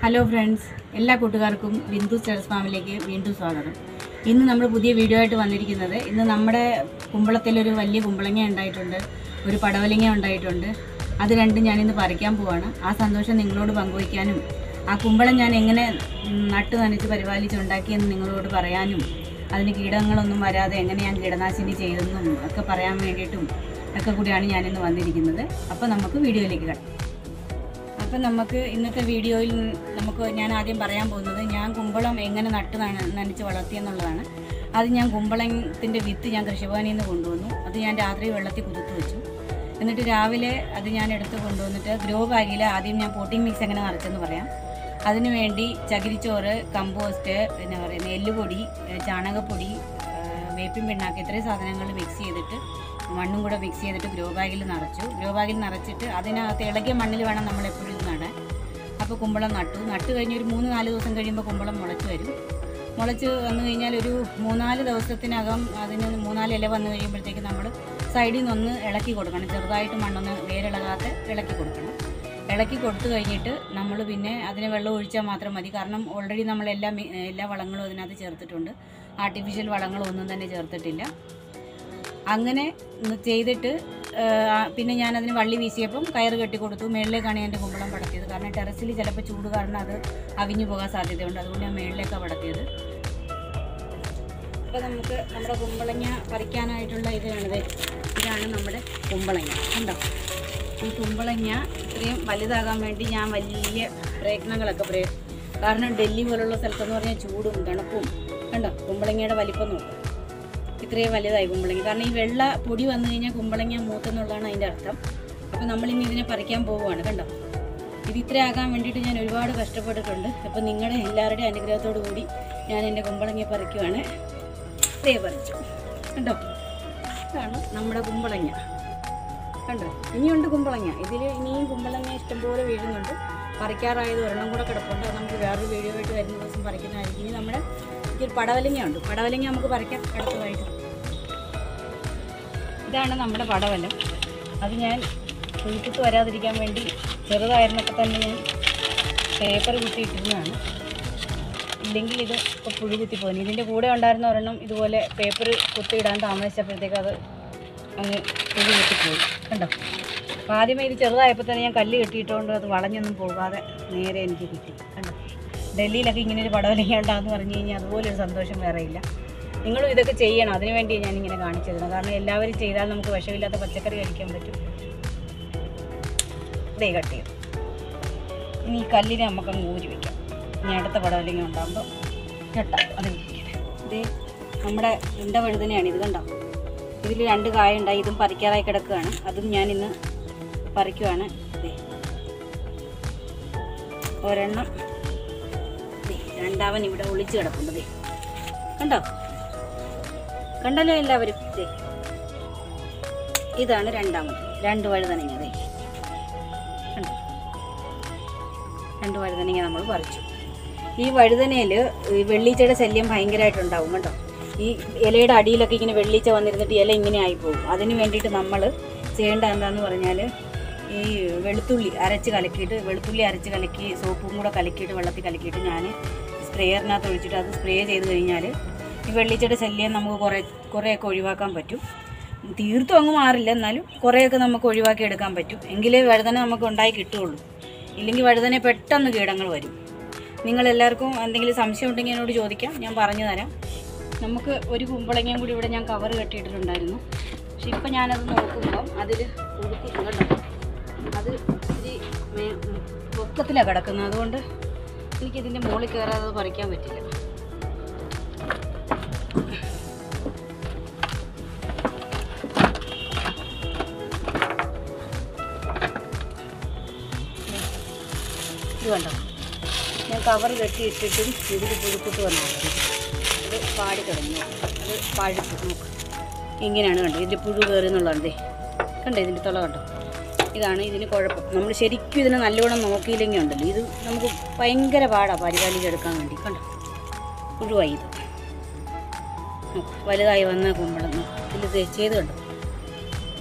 Hello friends എല്ലാ കൂട്ടുകാർക്കും Bindu stairs ഫാമിലേക്ക് വീണ്ടും സ്വാഗതം ഇന്ന് നമ്മൾ പുതിയ വീഡിയോ ആയിട്ട് വന്നിരിക്കുന്നത് ഇന്ന് നമ്മുടെ കുമ്പളത്തിലൊരു വലിയ കുമ്പളങ്ങ ഉണ്ടായിട്ടുണ്ട് ഒരു പടവലങ്ങ ഉണ്ടായിട്ടുണ്ട് അത് രണ്ടും ഞാനിന്ന് പറിക്കാൻ പോവാണ് ആ സന്തോഷം നിങ്ങളോട് പങ്കുവയ്ക്കാനും ആ കുമ്പളം ഞാൻ എങ്ങനെ ഉം, നട്ട് നനച്ച് പരിപാലിച്ച് ഉണ്ടാക്കിയെന്ന് നിങ്ങളോട് പറയാനും അതിന് കീടങ്ങളൊന്നും വരാതെ എങ്ങനെ ഞാൻ കീടനാശിനി ചെയ്തെന്നും ഒക്കെ പറയാൻ വേണ്ടിയിട്ടും ഒക്കെ കൂടിയാണ് ഞാനിന്ന് വന്നിരിക്കുന്നത് അപ്പോൾ നമുക്ക് വീഡിയോയിലേക്ക് കിടക്കാം അപ്പം നമുക്ക് ഇന്നത്തെ വീഡിയോയിൽ നമുക്ക് ഞാൻ ആദ്യം പറയാൻ പോകുന്നത് ഞാൻ കുമ്പളം എങ്ങനെ നട്ട് നന- നനച്ച് വളർത്തിയെന്നുള്ളതാണ് അത് ഞാൻ കുമ്പളത്തിൻ്റെ വിത്ത് ഞാൻ കൃഷിഭവനിൽ നിന്ന് കൊണ്ടുവന്നു അത് ഞാൻ രാത്രി വെള്ളത്തിൽ കുതിർത്ത് വെച്ചു എന്നിട്ട് രാവിലെ അത് ഞാൻ എടുത്ത് കൊണ്ടുവന്നിട്ട് ഗ്രോ ബാഗിൽ ആദ്യം ഞാൻ പോട്ടിംഗ് മിക്സ് എങ്ങനെ നിറച്ചെന്ന് പറയാം അതിനു വേണ്ടി ചകിരിച്ചോറ് കമ്പോസ്റ്റ് പിന്നെ പറയുന്നത് എല്ലുപൊടി ഏഹ് ചാണകപ്പൊടി ഏഹ് വേപ്പിൻ പിണ്ണാക്ക് ഇത്രയും സാധനങ്ങൾ മിക്സ് ചെയ്തിട്ട് മണ്ണും കൂടെ മിക്സ് ചെയ്തിട്ട് ഗ്രോ ബാഗിൽ നിറച്ചു ഗ്രോ ബാഗിൽ നിറച്ചിട്ട് അതിനകത്ത് ഇളകിയ മണ്ണിൽ വേണം നമ്മൾ എപ്പോഴും ഇത് നടാൻ അപ്പോൾ കുമ്പളം നട്ടു നട്ട് കഴിഞ്ഞ് ഒരു മൂന്ന് നാല് ദിവസം കഴിയുമ്പോൾ കുമ്പളം മുളച്ച് വരും മുളച്ച് വന്നു കഴിഞ്ഞാൽ ഒരു മൂന്നാല് ദിവസത്തിനകം അതിന് മൂന്നാല് ഇല വന്നു കഴിയുമ്പോഴത്തേക്ക് നമ്മൾ സൈഡിൽ നിന്നൊന്ന് ഇളക്കി കൊടുക്കണം ചെറുതായിട്ട് മണ്ണൊന്ന് വേരിളകാതെ ഇളക്കി കൊടുക്കണം ഇളക്കി കൊടുത്തു കഴിഞ്ഞിട്ട് നമ്മൾ പിന്നെ അതിന് വെള്ളം ഒഴിച്ചാൽ മാത്രം മതി കാരണം ഓൾറെഡി നമ്മൾ എല്ലാ മി- എല്ലാ വളങ്ങളും അതിനകത്ത് ചേർത്തിട്ടുണ്ട് ആർട്ടിഫിഷ്യൽ വളങ്ങളൊന്നും തന്നെ ചേർത്തിട്ടില്ല അങ്ങനെ ഒന്ന് ചെയ്തിട്ട് ആ, പിന്നെ ഞാൻ അതിന് വള്ളി വീശിയപ്പം കയറ് കെട്ടി കൊടുത്തു മേളിലേക്കാണ് ഞാൻ എൻ്റെ കുമ്പളം പടത്തിയത് കാരണം ടെറസിൽ ചിലപ്പോൾ ചൂട് കാരണം അത് അവിഞ്ഞു പോകാൻ സാധ്യതയുണ്ട് അതുകൊണ്ട് ഞാൻ മേളിലേക്കാണ് പടത്തിയത് അപ്പോൾ നമുക്ക് നമ്മുടെ കുമ്പളങ്ങ പറിക്കാനായിട്ടുള്ള ഇതാണിത് ഇതാണ് നമ്മുടെ കുമ്പളങ്ങ കണ്ടോ ഈ കുമ്പളങ്ങ ഇത്രയും വലുതാകാൻ വേണ്ടി ഞാൻ വലിയ പ്രയത്നങ്ങളൊക്കെ പ്രയോ കാരണം ഡൽഹി പോലുള്ള സ്ഥലത്തെന്ന് പറഞ്ഞാൽ ചൂടും തണുപ്പും കണ്ടോ കുമ്പളങ്ങയുടെ വലിപ്പം നോക്കും ഇത്രയും വലുതായി കുമ്പളങ്ങ കാരണം ഈ വെള്ള പൊടി വന്നു കഴിഞ്ഞാൽ കുമ്പളങ്ങ മൂത്തെന്നുള്ളതാണ് അതിൻ്റെ അർത്ഥം അപ്പോൾ നമ്മളിനി ഇതിനെ പറിക്കാൻ പോവുകയാണ് കണ്ടോ ഇത് ഇത്ര ആകാൻ വേണ്ടിയിട്ട് ഞാൻ ഒരുപാട് കഷ്ടപ്പെട്ടിട്ടുണ്ട് അപ്പോൾ നിങ്ങളുടെ എല്ലാവരുടെയും അനുഗ്രഹത്തോടു കൂടി ഞാൻ എൻ്റെ കുമ്പളങ്ങ പറിക്കുവാണ് ദേ പറിച്ചു കണ്ടോ ഇതാണ് നമ്മുടെ കുമ്പളങ്ങ കണ്ടോ ഇനിയുണ്ട് കുമ്പളങ്ങ ഇതിൽ ഇനിയും കുമ്പളങ്ങ ഇഷ്ടംപോലെ വീഴുന്നുണ്ട് പറിക്കാറായത് ഒരെണ്ണം കൂടെ കിടപ്പുണ്ട് അത് നമുക്ക് വേറൊരു വീഡിയോ ആയിട്ട് വരുന്ന ദിവസം പറിക്കുന്നതായിരിക്കും ഇനി നമ്മുടെ ഇതിൽ പടവലങ്ങ ഉണ്ട് പടവലങ്ങ നമുക്ക് പറിക്കാം അടുത്തതായിട്ട് ഇതാണ് നമ്മുടെ പടവലം അത് ഞാൻ കുഴിപ്പിട്ട് വരാതിരിക്കാൻ വേണ്ടി ചെറുതായിരുന്നപ്പോൾ തന്നെ ഞാൻ പേപ്പർ കുത്തിയിട്ടിരുന്നതാണ് ഇല്ലെങ്കിൽ ഇത് ഇപ്പോൾ പുഴു കുത്തിപ്പോയി ഇതിൻ്റെ കൂടെ ഉണ്ടായിരുന്ന ഒരെണ്ണം ഇതുപോലെ പേപ്പർ കുത്തിയിടാൻ താമസിച്ചപ്പോഴത്തേക്ക് അത് അങ്ങ് പുഴു കുത്തിപ്പോയി കണ്ടോ അപ്പോൾ ആദ്യമേ ഇത് ചെറുതായപ്പോൾ തന്നെ ഞാൻ കല്ല് കെട്ടിയിട്ടുകൊണ്ട് അത് വളഞ്ഞൊന്നും പോകാതെ നേരെ എനിക്ക് കിട്ടി കണ്ടോ ഡൽഹിയിലൊക്കെ ഇങ്ങനെ ഒരു പടവലങ്ങ ഉണ്ടാകുന്ന പറഞ്ഞു കഴിഞ്ഞാൽ അതുപോലെ ഒരു സന്തോഷം വേറെ ഇല്ല നിങ്ങളും ഇതൊക്കെ ചെയ്യണം അതിനു വേണ്ടി ഞാനിങ്ങനെ കാണിച്ചത് കാരണം എല്ലാവരും ചെയ്താൽ നമുക്ക് വിഷമില്ലാത്ത പച്ചക്കറി കഴിക്കാൻ പറ്റും ഇതേ കട്ട് ചെയ്തു ഇനി ഈ കല്ലിനെ നമുക്കങ്ങ് ഊരി വെക്കാം ഇനി അടുത്ത പടവലങ്ങ ഉണ്ടാകുമ്പോൾ കെട്ടാം അത് ഇരിക്കട്ടെ. ഇതേ നമ്മുടെ ഉണ്ട വഴുതനയാണ് ഇത് കണ്ടോ ഇതിൽ രണ്ട് കായ ഉണ്ടായി ഇതും പറിക്കാറായി കിടക്കുകയാണ് അതും ഞാൻ ഇന്ന് പറിക്കുവാണ് ദേ. ഒരെണ്ണം ദേ, രണ്ടാമൻ ഇവിടെ ഒളിച്ച് കിടപ്പുണ്ട് ദേ കണ്ടോ കണ്ടല്ലോ എല്ലാവരും ദേ ഇതാണ് രണ്ടാമത് രണ്ട് വഴുതനങ്ങ ദേ കണ്ടോ രണ്ട് വഴുതനങ്ങ നമ്മൾ പറിച്ചു ഈ വഴുതനയിൽ വെള്ളീച്ചയുടെ ശല്യം ഭയങ്കരമായിട്ടുണ്ടാവും കേട്ടോ ഈ ഇലയുടെ അടിയിലൊക്കെ ഇങ്ങനെ വെള്ളീച്ച വന്നിരുന്നിട്ട് ഇല ഇങ്ങനെ ആയിപ്പോവും അതിന് വേണ്ടിയിട്ട് നമ്മൾ ചെയ്യേണ്ട എന്താന്ന് പറഞ്ഞാൽ ഈ വെളുത്തുള്ളി അരച്ച് കലക്കിയിട്ട് വെളുത്തുള്ളി അരച്ച് കലക്കി സോപ്പും കൂടെ കലക്കിയിട്ട് വെള്ളത്തിൽ കലക്കിയിട്ട് ഞാൻ സ്പ്രേയറിനകത്ത് ഒഴിച്ചിട്ട് അത് സ്പ്രേ ചെയ്ത് കഴിഞ്ഞാൽ ഈ വെള്ളീച്ചയുടെ ശല്യം നമുക്ക് കുറേ കുറേയൊക്കെ ഒഴിവാക്കാൻ പറ്റും തീർത്തും അങ്ങ് മാറില്ല എന്നാലും കുറേയൊക്കെ നമുക്ക് ഒഴിവാക്കി എടുക്കാൻ പറ്റും എങ്കിലേ വഴുതന നമുക്ക് ഉണ്ടായി കിട്ടുകയുള്ളൂ ഇല്ലെങ്കിൽ വഴുതന പെട്ടെന്ന് കീടങ്ങൾ വരും നിങ്ങളെല്ലാവർക്കും എന്തെങ്കിലും സംശയം ഉണ്ടെങ്കിൽ എന്നോട് ചോദിക്കാം ഞാൻ പറഞ്ഞു തരാം നമുക്ക് ഒരു കുമ്പളങ്ങയും കൂടി ഇവിടെ ഞാൻ കവർ കെട്ടിയിട്ടുണ്ടായിരുന്നു പക്ഷെ ഇപ്പം ഞാനത് നോക്കുമ്പം അതിൽ ഉടുക്കുന്നു കേട്ടോ അത് ഇത്തിരി മേ- പൊക്കത്തിലാണ് കിടക്കുന്നത് അതുകൊണ്ട് എനിക്കിതിൻ്റെ മുകളിൽ കയറാതെ അത് പറിക്കാൻ പറ്റില്ല ഇത് കണ്ടോ ഞാൻ കവർ കെട്ടിയിട്ടിട്ടും ഇതിൽ പുഴുക്കുട്ട് വന്നാണ് അത് പാടി തുടങ്ങി അത് പഴുത്ത് നോക്ക് ഇങ്ങനെയാണ് കണ്ടോ ഇതിൽ പുഴു കയറി എന്നുള്ളത് കണ്ടോ ഇതിൻ്റെ തുള കണ്ടോ ഇതാണ് ഇതിന് കുഴപ്പം നമ്മൾ ശരിക്കും ഇതിനെ നല്ലോണം നോക്കിയില്ലെങ്കിൽ ഉണ്ടല്ലോ ഇത് നമുക്ക് ഭയങ്കര പാടാണ് പരിപാലിച്ചെടുക്കാൻ വേണ്ടി കണ്ടോ പുഴുവായി ഇത് നോക്ക്, വലുതായി വന്ന കുമ്പളം നോക്ക്. ഇതിൽ ദേ ചെയ്ത് കണ്ടോ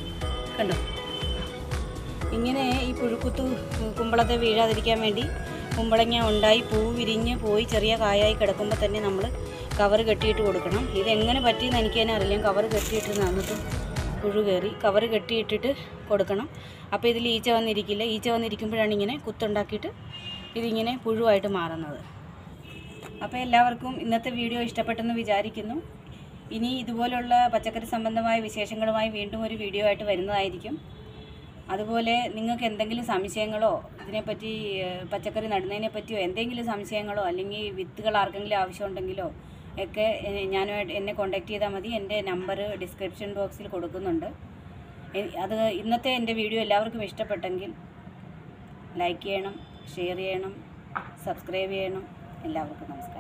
കണ്ടോ ഇങ്ങനെ ഈ പുഴുക്കുത്തു കുമ്പളത്തെ വീഴാതിരിക്കാൻ വേണ്ടി കുമ്പളങ്ങ ഉണ്ടായി പൂ വിരിഞ്ഞ് പോയി ചെറിയ കായായി കിടക്കുമ്പോൾ തന്നെ നമ്മൾ കവർ കെട്ടിയിട്ട് കൊടുക്കണം ഇതെങ്ങനെ പറ്റിയെന്ന് എനിക്ക് തന്നെ അറിയില്ല കവർ കെട്ടിയിട്ട് നന്നിട്ട് പുഴു കയറി കവർ കെട്ടിയിട്ടിട്ട് കൊടുക്കണം അപ്പോൾ ഇതിൽ ഈച്ച വന്നിരിക്കില്ല ഈച്ച വന്നിരിക്കുമ്പോഴാണ് ഇങ്ങനെ കുത്തുണ്ടാക്കിയിട്ട് ഇതിങ്ങനെ പുഴുവായിട്ട് മാറുന്നത് അപ്പോൾ എല്ലാവർക്കും ഇന്നത്തെ വീഡിയോ ഇഷ്ടപ്പെട്ടെന്ന് വിചാരിക്കുന്നു ഇനി ഇതുപോലുള്ള പച്ചക്കറി സംബന്ധമായ വിശേഷങ്ങളുമായി വീണ്ടും ഒരു വീഡിയോ ആയിട്ട് വരുന്നതായിരിക്കും അതുപോലെ നിങ്ങൾക്ക് എന്തെങ്കിലും സംശയങ്ങളോ ഇതിനെപ്പറ്റി ഏഹ്, പച്ചക്കറി നടുന്നതിനെ പറ്റിയോ എന്തെങ്കിലും സംശയങ്ങളോ അല്ലെങ്കിൽ വിത്തുകൾ ആർക്കെങ്കിലും ആവശ്യമുണ്ടെങ്കിലോ ഒക്കെ എ- ഞാനുമായിട്ട് എന്നെ കോൺടാക്ട് ചെയ്താൽ മതി എൻ്റെ നമ്പർ ഡിസ്ക്രിപ്ഷൻ ബോക്സിൽ കൊടുക്കുന്നുണ്ട് എ- അത് ഇന്നത്തെ എൻ്റെ വീഡിയോ എല്ലാവർക്കും ഇഷ്ടപ്പെട്ടെങ്കിൽ ലൈക്ക് ചെയ്യണം ഷെയർ ചെയ്യണം സബ്സ്ക്രൈബ് ചെയ്യണം എല്ലാവർക്കും നമസ്കാരം